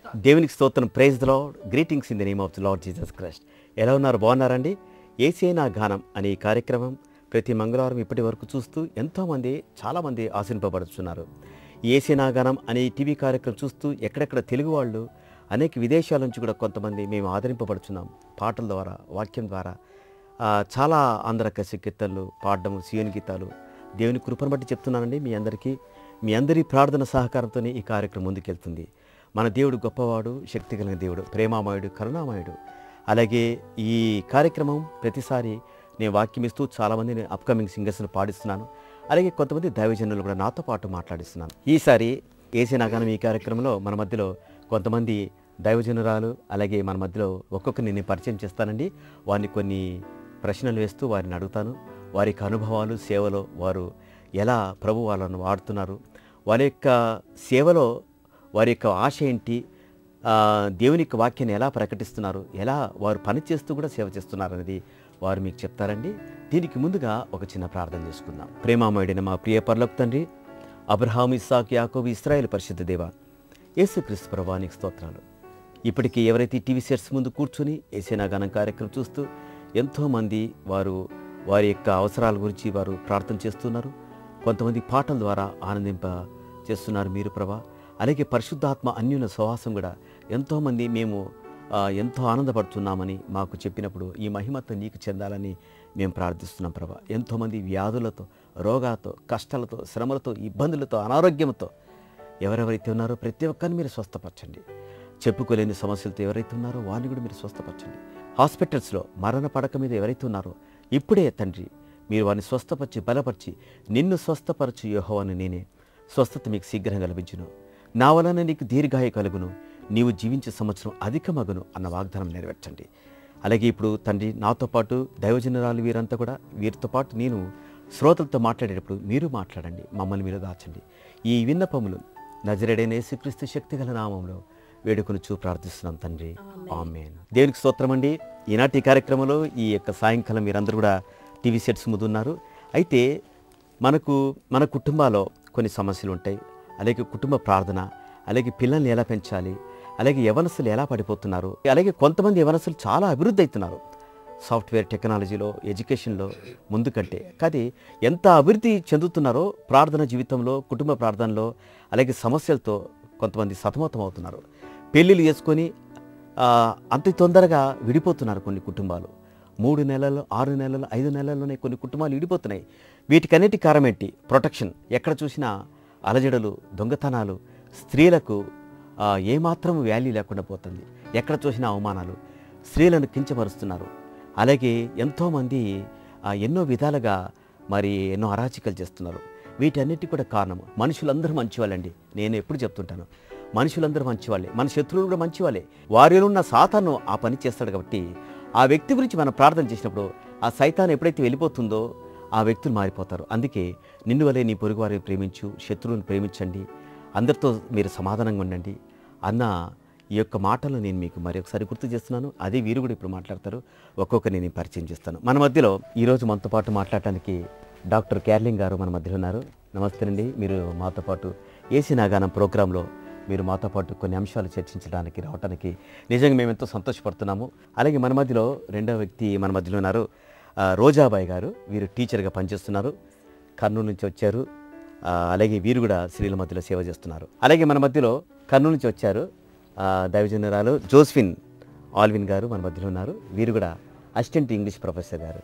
దేవునికి స్తోత్రం praise the Lord greetings in the name of the Lord Jesus Christ ఎలా ఉన్నారు బాగున్నారండి ఏసే నా గానం అనే ఈ కార్యక్రమం ప్రతి మంగళవారం ఇప్పటి వరకు చూస్తూ ఎంతోమంది చాలామంది ఆశీర్వపడుతున్నారు ఏసే నా గానం అనే ఈ టీవీ కార్యక్రమం చూస్తూ ఎక్కడెక్కడ తెలుగు వాళ్ళు అనేక విదేశాల నుంచి కూడా కొంతమంది మేము ఆదరింపబడుచున్నాం పాటల ద్వారా వాక్యం ద్వారా ఆ, చాలా ఆంధ్రకశ కీర్తనలు పాడడం సియోని గీతాలు దేవుని కృపను బట్టి చెప్తున్నానండి మీ అందరికీ మీ అందరి ప్రార్థన సహకారంతోనే ఈ కార్యక్రమం ముందుకెళ్తుంది మన దేవుడు గొప్పవాడు శక్తి కలిగిన దేవుడు ప్రేమామయుడు కరుణామయుడు అలాగే ఈ కార్యక్రమం ప్రతిసారి నేను వాక్యం ఇస్తూ చాలామంది నేను అప్కమింగ్ సింగర్స్ని పాడిస్తున్నాను అలాగే కొంతమంది దైవజనులు కూడా నాతో పాటు మాట్లాడిస్తున్నాను ఈసారి ఏసీ నాగానం ఈ కార్యక్రమంలో మన మధ్యలో కొంతమంది దైవజనురాలు అలాగే మన మధ్యలో ఒక్కొక్కరిని నేను పరిచయం చేస్తానండి వారిని కొన్ని ప్రశ్నలు వేస్తూ వారిని అడుగుతాను వారి యొక్క అనుభవాలు సేవలో వారు ఎలా ప్రభు వాళ్ళను వాడుతున్నారు వారి యొక్క సేవలో వారి యొక్క ఆశ ఏంటి ఆ, దేవుని యొక్క వాక్యాన్ని ఎలా ప్రకటిస్తున్నారు ఎలా వారు పని చేస్తూ కూడా సేవ చేస్తున్నారు అనేది వారు మీకు చెప్తారండి దీనికి ముందుగా ఒక చిన్న ప్రార్థన చేసుకుందాం ప్రేమామయుడైన మా ప్రియ పర్లకు తండ్రి అబ్రహాం ఇస్సాక్ యాకోబు ఇస్రాయేల్ పరిశుద్ధ దేవ యేసుక్రీస్తు ప్రభానికి స్తోత్రాలు ఇప్పటికీ ఎవరైతే ఈ టీవీ సెట్స్ ముందు కూర్చొని ఏసేనా గానం కార్యక్రమం చూస్తూ ఎంతోమంది వారు వారి యొక్క అవసరాల గురించి వారు ప్రార్థన చేస్తున్నారు కొంతమంది పాటల ద్వారా ఆనందింప చేస్తున్నారు మీరు ప్రభా అలాగే పరిశుద్ధాత్మ అన్యున సహవాసం కూడా ఎంతోమంది మేము ఆ, ఎంతో ఆనందపడుతున్నామని మాకు చెప్పినప్పుడు ఈ మహిమతో నీకు చెందాలని మేము ప్రార్థిస్తున్నాం ప్రభా ఎంతోమంది వ్యాధులతో రోగాలతో కష్టాలతో శ్రమలతో ఇబ్బందులతో అనారోగ్యంతో ఎవరెవరైతే ఉన్నారో ప్రతి ఒక్కరిని మీరు స్వస్థపరచండి చెప్పుకోలేని సమస్యలతో ఎవరైతే ఉన్నారో వారిని కూడా మీరు స్వస్థపరచండి హాస్పిటల్స్లో మరణ పడక మీద ఎవరైతే ఉన్నారో ఇప్పుడే తండ్రి మీరు వారిని స్వస్థపరిచి బలపరిచి నిన్ను స్వస్థపరచు యోహోవని నేనే స్వస్థత మీకు శీఘ్రంగా లభించును నా వలన నీకు దీర్ఘాయ కలుగును నీవు జీవించే సంవత్సరం అధికమగును అన్న వాగ్దానం నెరవేర్చండి అలాగే ఇప్పుడు తండ్రి నాతో పాటు దైవజనరాలు వీరంతా కూడా వీరితో పాటు నేను శ్రోతలతో మాట్లాడేటప్పుడు మీరు మాట్లాడండి మమ్మల్ని మీరు దాచండి ఈ విన్నపములు నజరేడైన యేసుక్రీస్తు శక్తిగల నామంలో వేడుకొని చూ ప్రార్థిస్తున్నాం తండ్రి ఆమేన్ దేవునికి స్తోత్రం అండి ఈనాటి ఈ కార్యక్రమంలో ఈ యొక్క సాయంకాలం మీరందరూ కూడా టీవీ సెట్స్ ముందు ఉన్నారు అయితే మనకు మన కుటుంబాల్లో కొన్ని సమస్యలు ఉంటాయి అలాగే కుటుంబ ప్రార్థన అలాగే పిల్లల్ని ఎలా పెంచాలి అలాగే యవనస్తులు ఎలా పడిపోతున్నారు అలాగే కొంతమంది యవనస్తులు చాలా అభివృద్ధి అవుతున్నారు సాఫ్ట్వేర్ టెక్నాలజీలో ఎడ్యుకేషన్లో ముందుకంటే కానీ ఎంత అభివృద్ధి చెందుతున్నారో ప్రార్థన జీవితంలో కుటుంబ ప్రార్థనలో అలాగే సమస్యలతో కొంతమంది సతమతం అవుతున్నారు పెళ్ళిళ్ళు చేసుకొని ఆ, అంత తొందరగా విడిపోతున్నారు కొన్ని కుటుంబాలు మూడు నెలలు ఆరు నెలలు ఐదు నెలల్లోనే కొన్ని కుటుంబాలు విడిపోతున్నాయి వీటికన్నిటి కారణం ఏంటి ప్రొటెక్షన్ ఎక్కడ చూసినా అలజడులు దొంగతనాలు స్త్రీలకు ఆ, ఏమాత్రం వాల్యూ లేకుండా పోతుంది ఎక్కడ చూసినా అవమానాలు స్త్రీలను కించపరుస్తున్నారు అలాగే ఎంతోమంది ఆ, ఎన్నో విధాలుగా మరి ఎన్నో అరాచకాలు చేస్తున్నారు వీటన్నిటి కూడా కారణం మనుషులందరూ మంచివాళ్ళండి నేను ఎప్పుడు చెప్తుంటాను మనుషులందరూ మంచివాళ్ళే మన శత్రువులు కూడా మంచివాళ్ళే వారిలో ఉన్న సాతాను ఆ పని చేస్తాడు కాబట్టి ఆ వ్యక్తి గురించి మనం ప్రార్థన చేసినప్పుడు ఆ సైతాన్ ఎప్పుడైతే వెళ్ళిపోతుందో ఆ వ్యక్తులు మారిపోతారు అందుకే నిన్ను వలే నీ పొరుగు వారిని ప్రేమించు శత్రువుని ప్రేమించండి అందరితో మీరు సమాధానంగా ఉండండి అన్న ఈ యొక్క మాటలు నేను మీకు మరి ఒకసారి గుర్తు చేస్తున్నాను అదే వీరు కూడా ఇప్పుడు మాట్లాడతారు ఒక్కొక్కరిని నేను పరిచయం చేస్తాను మన మధ్యలో ఈరోజు మనతో పాటు మాట్లాడటానికి డాక్టర్ క్యార్లింగ్ గారు మన మధ్యలో ఉన్నారు నమస్తే అండి మీరు మాతో పాటు ఏసీ నాగానం ప్రోగ్రాంలో మీరు మాతో పాటు కొన్ని అంశాలు చర్చించడానికి రావడానికి నిజంగా మేము ఎంతో సంతోషపడుతున్నాము అలాగే మన మధ్యలో రెండో వ్యక్తి మన మధ్యలో ఉన్నారు ఆ, రోజాబాయ్ గారు వీరు టీచర్గా పనిచేస్తున్నారు కర్నూలు నుంచి వచ్చారు ఆ, అలాగే వీరు కూడా స్త్రీల మధ్యలో సేవ చేస్తున్నారు అలాగే మన మధ్యలో కర్నూలు నుంచి వచ్చారు ఆ, దైవజనురాలు జోస్ఫిన్ ఆల్విన్ గారు మన మధ్యలో ఉన్నారు వీరు కూడా అసిస్టెంట్ ఇంగ్లీష్ ప్రొఫెసర్ గారు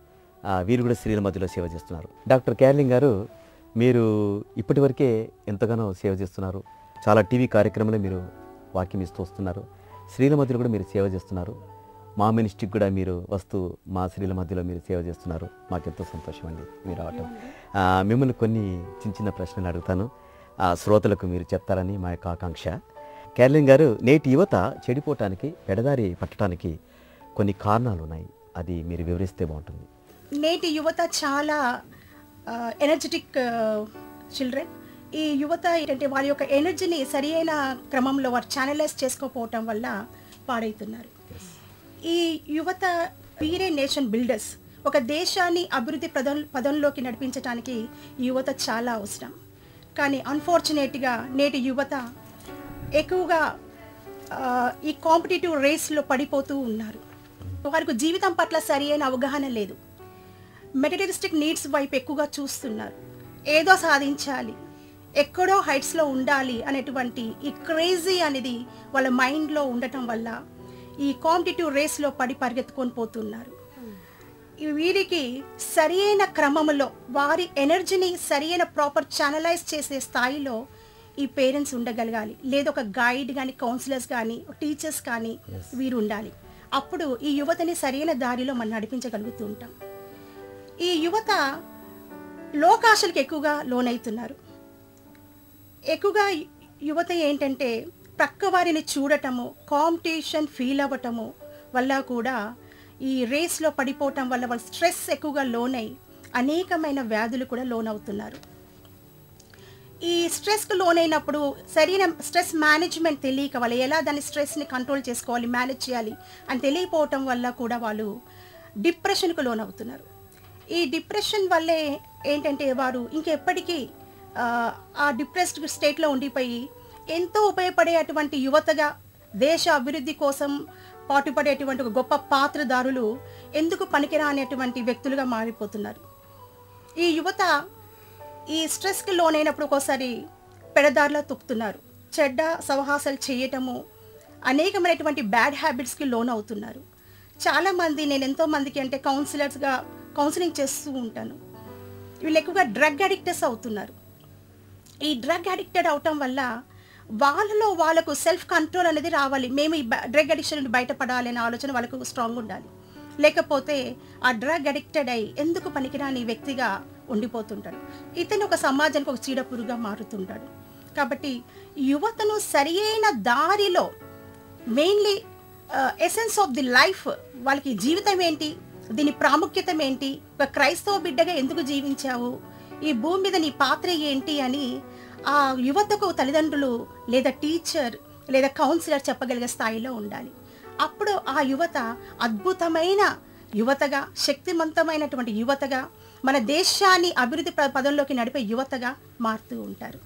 ఆ, వీరు కూడా స్త్రీల మధ్యలో సేవ చేస్తున్నారు డాక్టర్ క్యార్లింగ్ గారు మీరు ఇప్పటివరకే ఎంతగానో సేవ చేస్తున్నారు చాలా టీవీ కార్యక్రమాలు మీరు వాక్యం ఇస్తూ వస్తున్నారు స్త్రీల మధ్యలో కూడా మీరు సేవ చేస్తున్నారు మా మినిస్ట్రీకి కూడా మీరు వస్తూ మా స్త్రీల మధ్యలో మీరు సేవ చేస్తున్నారు మాకెంతో సంతోషం అండి మీరు రావటం ఆ, మిమ్మల్ని కొన్ని చిన్న చిన్న ప్రశ్నలు అడుగుతాను ఆ, శ్రోతలకు మీరు చెప్తారని మా యొక్క ఆకాంక్ష కేరళిన్ గారు నేటి యువత చెడిపోవటానికి పెడదారి పట్టడానికి కొన్ని కారణాలు ఉన్నాయి అది మీరు వివరిస్తే బాగుంటుంది నేటి యువత చాలా ఎనర్జెటిక్ చిల్డ్రన్ ఈ యువత ఏంటంటే వారి యొక్క ఎనర్జీని సరి అయిన క్రమంలో వారు ఛానలైజ్ చేసుకోకపోవటం వల్ల పాడవుతున్నారు ఈ యువత వీరే నేషన్ బిల్డర్స్ ఒక దేశాన్ని అభివృద్ధి పదం పదంలోకి నడిపించడానికి ఈ యువత చాలా అవసరం కానీ అన్ఫార్చునేట్గా నేటి యువత ఎక్కువగా ఆ, ఈ కాంపిటేటివ్ రేస్లో పడిపోతూ ఉన్నారు వారికి జీవితం పట్ల సరి అయిన అవగాహన లేదు మెటీరియలిస్టిక్ నీడ్స్ వైపు ఎక్కువగా చూస్తున్నారు ఏదో సాధించాలి ఎక్కడో హైట్స్లో ఉండాలి అనేటువంటి ఈ క్రేజీ అనేది వాళ్ళ మైండ్లో ఉండటం వల్ల ఈ కాంపిటేటివ్ రేస్లో పడి పరిగెత్తుకొని పోతున్నారు ఈ వీరికి సరియైన క్రమంలో వారి ఎనర్జీని సరియైన ప్రాపర్ ఛానలైజ్ చేసే స్థాయిలో ఈ పేరెంట్స్ ఉండగలగాలి లేదా ఒక గైడ్ కానీ కౌన్సిలర్స్ కానీ టీచర్స్ కానీ వీరు ఉండాలి అప్పుడు ఈ యువతని సరైన దారిలో మనం నడిపించగలుగుతూ ఉంటాం ఈ యువత లోకాశలకు ఎక్కువగా లోనవుతున్నారు ఎక్కువగా యువత ఏంటంటే ప్రక్క వారిని చూడటము కాంపిటీషన్ ఫీల్ అవ్వటము వల్ల కూడా ఈ రేస్లో పడిపోవటం వల్ల వాళ్ళు స్ట్రెస్ ఎక్కువగా లోనై అనేకమైన వ్యాధులు కూడా లోనవుతున్నారు ఈ స్ట్రెస్కు లోనైనప్పుడు సరైన స్ట్రెస్ మేనేజ్మెంట్ తెలియక వాళ్ళు ఎలా దాని స్ట్రెస్ని కంట్రోల్ చేసుకోవాలి మేనేజ్ చేయాలి అని తెలియకపోవటం వల్ల కూడా వాళ్ళు డిప్రెషన్కు లోనవుతున్నారు ఈ డిప్రెషన్ వల్లే ఏంటంటే వారు ఇంకెప్పటికీ ఆ, ఆ డిప్రెస్డ్ స్టేట్లో ఉండిపోయి ఎంతో ఉపయోగపడే అటువంటి యువతగా దేశ అభివృద్ధి కోసం పాటుపడేటువంటి ఒక గొప్ప పాత్రదారులు ఎందుకు పనికిరానటువంటి వ్యక్తులుగా మారిపోతున్నారు ఈ యువత ఈ స్ట్రెస్కి లోనైనప్పుడు ఒక్కోసారి పెడదారిలో తొక్కుతున్నారు చెడ్డ సవహాసాలు చేయటము అనేకమైనటువంటి బ్యాడ్ హ్యాబిట్స్కి లోన్ అవుతున్నారు చాలామంది నేను ఎంతో మందికి అంటే కౌన్సిలర్స్గా కౌన్సిలింగ్ చేస్తూ ఉంటాను వీళ్ళు ఎక్కువగా డ్రగ్ అడిక్టర్స్ అవుతున్నారు ఈ డ్రగ్ అడిక్టెడ్ అవటం వల్ల వాళ్ళలో వాళ్ళకు సెల్ఫ్ కంట్రోల్ అనేది రావాలి మేము ఈ డ్రగ్ అడిక్షన్ నుండి బయటపడాలి అనే ఆలోచన వాళ్ళకు స్ట్రాంగ్ ఉండాలి లేకపోతే ఆ డ్రగ్ అడిక్టెడ్ అయి ఎందుకు పనికిరాని వ్యక్తిగా ఉండిపోతుంటాడు ఇతను ఒక సమాజానికి ఒక చీడపురుగా మారుతుంటాడు కాబట్టి యువతను సరియైన దారిలో mainly essence of the life వాళ్ళకి జీవితం ఏంటి దీని ప్రాముఖ్యత ఏంటి ఒక క్రైస్తవ బిడ్డగా ఎందుకు జీవించావు ఈ భూమి మీద నీ పాత్ర ఏంటి అని ఆ యువతకు తల్లిదండ్రులు లేదా టీచర్ లేదా కౌన్సిలర్ చెప్పగలిగే స్థాయిలో ఉండాలి అప్పుడు ఆ యువత అద్భుతమైన యువతగా శక్తివంతమైనటువంటి యువతగా మన దేశాన్ని అభివృద్ధి ప- పదంలోకి నడిపే యువతగా మారుతూ ఉంటారు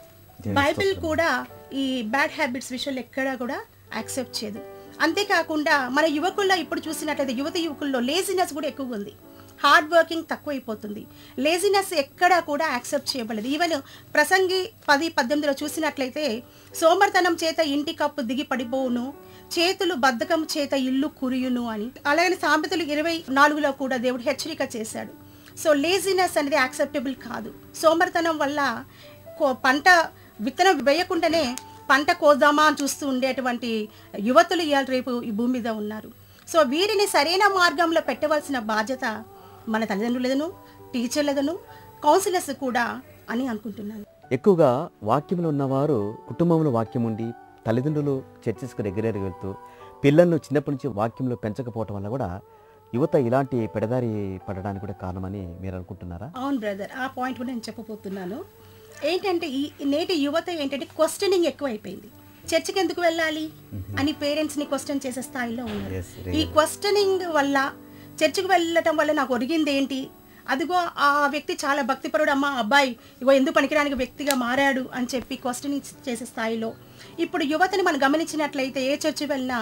బైబిల్ కూడా ఈ బ్యాడ్ హ్యాబిట్స్ విషయంలో ఎక్కడా కూడా యాక్సెప్ట్ చేయదు అంతేకాకుండా మన యువకుల్లో ఇప్పుడు చూసినట్లయితే యువత యువకుల్లో లేజినెస్ కూడా ఎక్కువ ఉంది హార్డ్ వర్కింగ్ తక్కువైపోతుంది లేజినెస్ ఎక్కడా కూడా యాక్సెప్ట్ చేయబడలేదు ఈవెన్ ప్రసంగి పది పద్దెనిమిదిలో చూసినట్లయితే సోమర్తనం చేత ఇంటి కప్పు దిగి పడిపోవును చేతులు బద్ధకం చేత ఇల్లు కురియును అని అలాగే సామెతలు ఇరవై నాలుగులో కూడా దేవుడు హెచ్చరిక చేశాడు సో లేజినెస్ అనేది యాక్సెప్టబుల్ కాదు సోమర్తనం వల్ల కో- పంట విత్తనం వేయకుండానే పంట కోద్దామా అని చూస్తూ ఉండేటువంటి యువతులు ఇవాళ రేపు ఈ భూమి మీద ఉన్నారు సో వీరిని సరైన మార్గంలో పెట్టవలసిన బాధ్యత మన తల్లిదండ్రులదను టీచర్లదను కౌన్సిలర్స్ కూడా అని అనుకుంటున్నాను ఎక్కువగా వాక్యంలో ఉన్నవారు కుటుంబంలో వాక్యం ఉండి తల్లిదండ్రులు చర్చెస్కి రెగ్యులర్గా వెళ్తూ పిల్లలను చిన్నప్పటి నుంచి వాక్యంలో పెంచకపోవటం వల్ల కూడా యువత ఇలాంటి పెడదారి పడడానికి కూడా కారణమని మీరు అనుకుంటున్నారా అవును బ్రదర్ ఆ పాయింట్ కూడా నేను చెప్పబోతున్నాను ఏంటంటే ఈ నేటి యువత ఏంటంటే క్వశ్చనింగ్ ఎక్కువ అయిపోయింది చర్చికి ఎందుకు వెళ్ళాలి అని పేరెంట్స్ని క్వశ్చన్ చేసే స్థాయిలో ఉన్నారు Yes, ఈ క్వశ్చనింగ్ వల్ల చర్చికి వెళ్ళటం వల్ల నాకు ఒరిగింది ఏంటి అదిగో ఆ వ్యక్తి చాలా భక్తిపరుడు అమ్మ అబ్బాయి ఇగో ఎందుకు పనికిరానికి వ్యక్తిగా మారాడు అని చెప్పి క్వశ్చనింగ్ చేసే స్థాయిలో ఇప్పుడు యువతని మనం గమనించినట్లయితే ఏ చర్చి వెళ్ళినా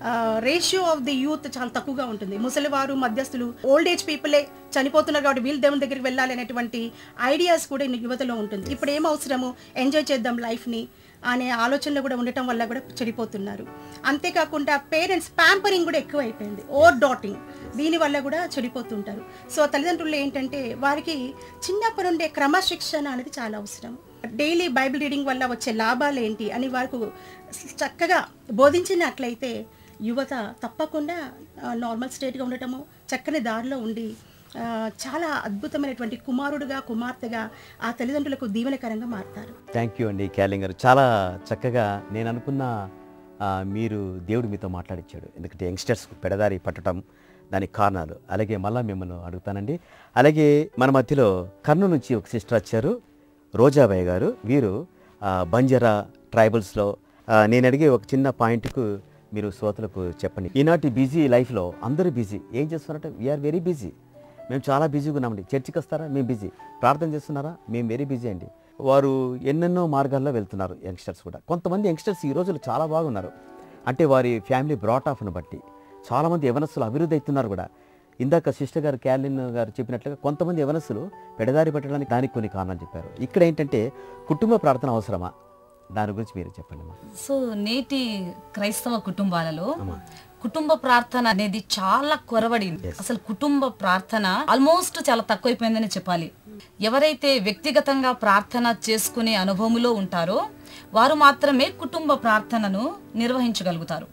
రేషియో ఆఫ్ ది యూత్ చాలా తక్కువగా ఉంటుంది ముసలివారు మధ్యస్థులు ఓల్డ్ ఏజ్ పీపులే చనిపోతున్నారు కాబట్టి వీళ్ళు దేవుని దగ్గరికి వెళ్ళాలి అనేటువంటి ఐడియాస్ కూడా ఈ యువతలో ఉంటుంది ఇప్పుడు ఏం అవసరము ఎంజాయ్ చేద్దాం లైఫ్ని అనే ఆలోచనలు కూడా ఉండటం వల్ల కూడా చెడిపోతున్నారు అంతేకాకుండా పేరెంట్స్ ప్యాంపరింగ్ కూడా ఎక్కువ అయిపోయింది ఓవర్ డాటింగ్ దీనివల్ల కూడా చెడిపోతుంటారు సో తల్లిదండ్రులు ఏంటంటే వారికి చిన్నప్పటి నుండే క్రమశిక్షణ అనేది చాలా అవసరం డైలీ బైబిల్ రీడింగ్ వల్ల వచ్చే లాభాలు ఏంటి అని వారికి చక్కగా బోధించినట్లయితే యువత తప్పకుండా నార్మల్ స్టేట్గా ఉండటము చక్కని దారిలో ఉండి ఆ, చాలా అద్భుతమైనటువంటి కుమారుడుగా కుమార్తెగా ఆ తల్లిదండ్రులకు దీవెనకరంగా మారుతారు థ్యాంక్ యూ అండి క్యాలింగ్ గారు చాలా చక్కగా నేను అనుకున్న ఆ, మీరు దేవుడు మీతో మాట్లాడించాడు ఎందుకంటే యంగ్స్టర్స్కు పెడదారి పట్టడం దానికి కారణాలు అలాగే మళ్ళీ మిమ్మల్ని అడుగుతానండి అలాగే మన మధ్యలో కర్నూలు నుంచి ఒక సిస్టర్ వచ్చారు రోజాబాయ్ గారు వీరు ఆ, బంజారా ట్రైబల్స్లో ఆ, నేను అడిగే ఒక చిన్న పాయింట్కు మీరు శ్రోతలకు చెప్పండి ఈనాటి బిజీ లైఫ్లో అందరూ బిజీ ఏం చేస్తున్నారంటే వీఆర్ వెరీ బిజీ మేము చాలా బిజీగా ఉన్నామండి చర్చికి వస్తారా మేము బిజీ ప్రార్థన చేస్తున్నారా మేము వెరీ బిజీ అండి వారు ఎన్నెన్నో మార్గాల్లో వెళ్తున్నారు యంగ్స్టర్స్ కూడా కొంతమంది యంగ్స్టర్స్ ఈ రోజులు చాలా బాగున్నారు అంటే వారి ఫ్యామిలీ బ్రాట్ ఆఫ్ను బట్టి చాలామంది యవనస్తులు అభివృద్ధి అవుతున్నారు కూడా ఇందాక సిస్టర్ గారు క్యాలిన్ గారు చెప్పినట్లుగా కొంతమంది యవనస్తులు పెడదారి పెట్టడానికి దానికి కొన్ని కారణాలు చెప్పారు ఇక్కడ ఏంటంటే కుటుంబ ప్రార్థన అవసరమా దాని గురించి మీరు చెప్పండి అమ్మా సో నేటి క్రైస్తవ కుటుంబాలలో కుటుంబ ప్రార్థన అనేది చాలా కొరవడింది అసలు కుటుంబ ప్రార్థన ఆల్మోస్ట్ చాలా తక్కువైపోయిందని చెప్పాలి ఎవరైతే వ్యక్తిగతంగా ప్రార్థన చేసుకునే అనుభవంలో ఉంటారో వారు మాత్రమే కుటుంబ ప్రార్థనను నిర్వహించగలుగుతారు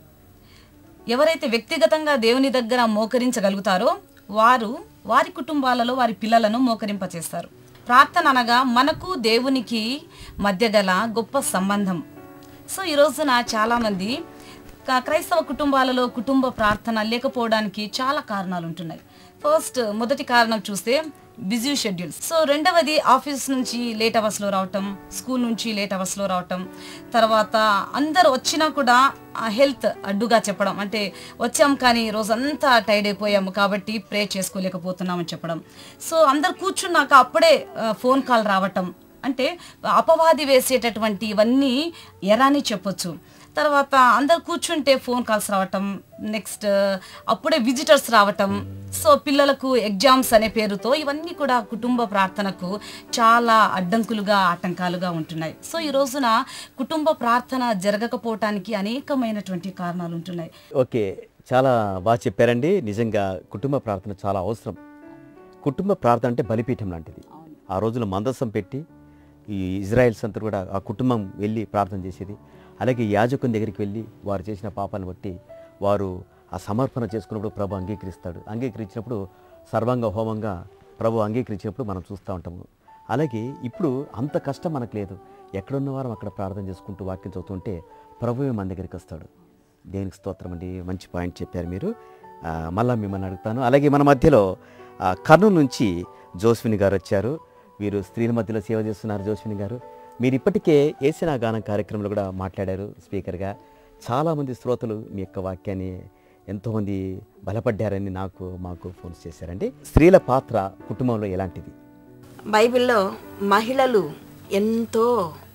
ఎవరైతే వ్యక్తిగతంగా దేవుని దగ్గర మోకరించగలుగుతారో వారు వారి కుటుంబాలలో వారి పిల్లలను మోకరింపచేస్తారు ప్రార్థన అనగా మనకు దేవునికి మధ్య గల గొప్ప సంబంధం సో ఈ రోజున చాలామంది క- క్రైస్తవ కుటుంబాలలో కుటుంబ ప్రార్థన లేకపోవడానికి చాలా కారణాలు ఉంటున్నాయి ఫస్ట్ మొదటి కారణం చూస్తే బిజీ షెడ్యూల్స్ సో రెండవది ఆఫీస్ నుంచి లేట్ అవర్స్లో రావటం స్కూల్ నుంచి లేట్ అవర్స్లో రావటం తర్వాత అందరు వచ్చినా కూడా హెల్త్ అడ్డుగా చెప్పడం అంటే వచ్చాం కానీ రోజంతా టైర్డ్ అయిపోయాము కాబట్టి ప్రే చేసుకోలేకపోతున్నామని చెప్పడం సో అందరు కూర్చున్నాక అప్పుడే ఫోన్ కాల్ రావటం అంటే అపవాది వేసేటటువంటి ఇవన్నీ ఎరాని చెప్పొచ్చు తర్వాత అందరు కూర్చుంటే ఫోన్ కాల్స్ రావటం నెక్స్ట్ అప్పుడే విజిటర్స్ రావటం సో పిల్లలకు ఎగ్జామ్స్ అనే పేరుతో ఇవన్నీ కూడా కుటుంబ ప్రార్థనకు చాలా అడ్డంకులుగా ఆటంకాలుగా ఉంటున్నాయి సో ఈ రోజున కుటుంబ ప్రార్థన జరగకపోవటానికి అనేకమైనటువంటి కారణాలు ఉంటున్నాయి ఓకే చాలా బాగా చెప్పారండి నిజంగా కుటుంబ ప్రార్థన చాలా అవసరం కుటుంబ ప్రార్థన అంటే బలిపీఠం లాంటిది ఆ రోజున మందసం పెట్టి ఈ ఇజ్రాయెల్స్ అంతా కూడా ఆ కుటుంబం వెళ్ళి ప్రార్థన చేసేది అలాగే యాజకుని దగ్గరికి వెళ్ళి వారు చేసిన పాపాలను బట్టి వారు ఆ సమర్పణ చేసుకున్నప్పుడు ప్రభు అంగీకరిస్తాడు అంగీకరించినప్పుడు సర్వాంగ హోమంగా ప్రభు అంగీకరించినప్పుడు మనం చూస్తూ ఉంటాము అలాగే ఇప్పుడు అంత కష్టం మనకు లేదు ఎక్కడున్న వారం అక్కడ ప్రార్థన చేసుకుంటూ వాక్యం చదువుతుంటే ప్రభువే మన దగ్గరికి వస్తాడు దేనికి స్తోత్రం అండి మంచి పాయింట్ చెప్పారు మీరు ఆ, మళ్ళా మిమ్మల్ని అడుగుతాను అలాగే మన మధ్యలో ఆ, కర్నూలు నుంచి జోస్విని గారు వచ్చారు వీరు స్త్రీల మధ్యలో సేవ చేస్తున్నారు జోస్విని గారు మీరు ఇప్పటికే ఏసిన గానం కార్యక్రమంలో కూడా మాట్లాడారు స్పీకర్గా చాలామంది శ్రోతలు మీ యొక్క వాక్యాన్ని ఎంతోమంది బలపడ్డారని నాకు మాకు ఫోన్స్ చేశారండి స్త్రీల పాత్ర కుటుంబంలో ఎలాంటిది బైబిల్లో మహిళలు ఎంతో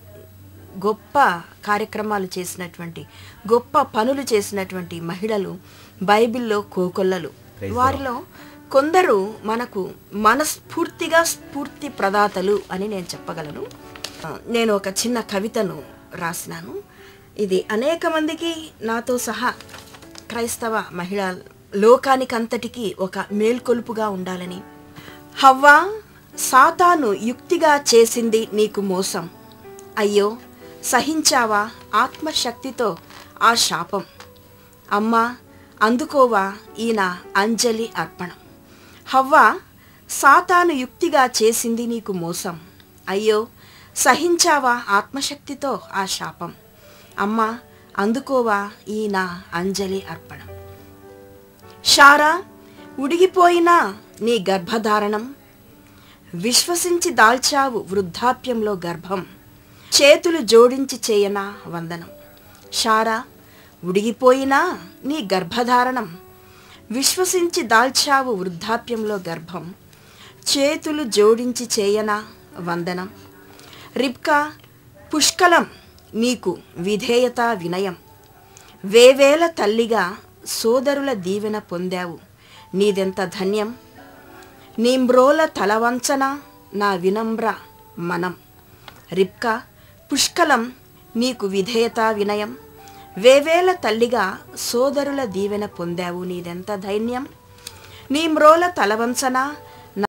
గొప్ప కార్యక్రమాలు చేసినటువంటి గొప్ప పనులు చేసినటువంటి మహిళలు బైబిల్లో కోకొల్లలు వారిలో కొందరు మనకు మనస్ఫూర్తిగా స్ఫూర్తి ప్రదాతలు అని నేను చెప్పగలను ఆ, నేను ఒక చిన్న కవితను రాసినాను ఇది అనేక మందికి నాతో సహా క్రైస్తవ మహిళ లోకానికంతటికీ ఒక మేల్కొలుపుగా ఉండాలని హవ్వా సాతాను యుక్తిగా చేసింది నీకు మోసం అయ్యో సహించావా ఆత్మశక్తితో ఆ శాపం అమ్మా అందుకోవా ఈయన అంజలి అర్పణం హవ్వ సాతాను యుక్తిగా చేసింది నీకు మోసం అయ్యో సహించావా ఆత్మశక్తితో ఆ శాపం అమ్మా అందుకోవా ఈయన అంజలి అర్పణం షారా ఉడిగిపోయినా నీ గర్భధారణం విశ్వసించి దాల్చావు వృద్ధాప్యంలో గర్భం చేతులు జోడించి చేయనా వందనం షారా ఉడిగిపోయినా నీ గర్భధారణం విశ్వసించి దాల్చావు వృద్ధాప్యంలో గర్భం చేతులు జోడించి చేయనా వందనం రిబ్కా పుష్కలం నీకు విధేయత వినయం వేవేల తల్లిగా సోదరుల దీవెన పొందావు నీదెంత ధన్యం నీ మ్రోల తలవంచన నా వినమ్ర మనం రిబ్కా పుష్కలం నీకు విధేయత వినయం వేవేల తల్లిగా సోదరుల దీవెన పొందావు నీదెంత ధైన్యం నీ మ్రోల తలవంచన